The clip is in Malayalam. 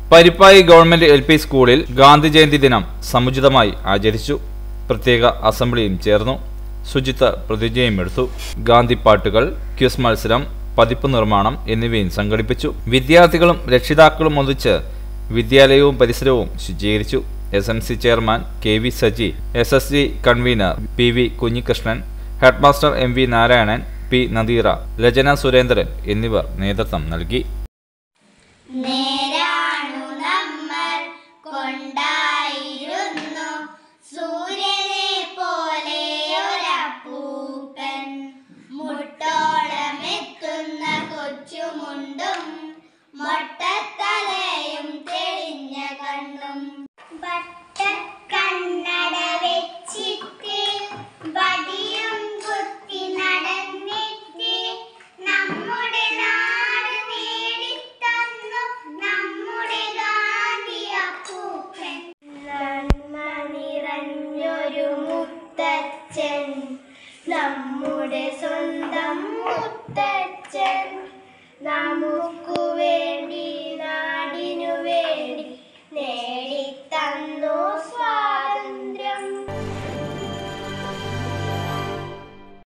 പരിപ്പായി ഗവൺമെന്റ് എൽ പി സ്കൂളിൽ ഗാന്ധി ജയന്തി ദിനം സമുചിതമായി ആചരിച്ചു പ്രത്യേക അസംബ്ലിയും ചേർന്നു ശുചിത്വ പ്രതിജ്ഞയും എടുത്തു ഗാന്ധി പാട്ടുകൾ ക്യൂസ് മത്സരം പതിപ്പ് നിർമ്മാണം എന്നിവയും സംഘടിപ്പിച്ചു വിദ്യാർത്ഥികളും രക്ഷിതാക്കളും ഒന്നിച്ച് വിദ്യാലയവും പരിസരവും ശുചീകരിച്ചു S M C chairman K V Saji S S G convenor P V Kunhikrishnan headmaster M V Narayanan P Nadeera Rachana Surendran എന്നിവർ നേതൃത്വം നൽകി നേരാണു നമ്മൾ കൊണ്ടായിരുന്നു സൂര്യനെ പോലെ ഒരപ്പൂപ്പൻ മുട്ടോളമെത്തുന്ന കൊച്ചുമുണ്ടും മൊട്ടത്തലയും തെളിഞ്ഞ കണ്ണും കണ്ണട വെച്ചിട്ട് വടിയും കുത്തി നടന്നിട്ട് നമ്മുടെ നാട് നേടിത്തന്നു നമ്മുടെ ഗാന്ധി അപ്പൂപ്പൻ നന്മ നിറഞ്ഞൊരു മുത്തച്ഛൻ നമ്മുടെ സ്വന്തം മുത്തച്ഛൻ നമുക്കു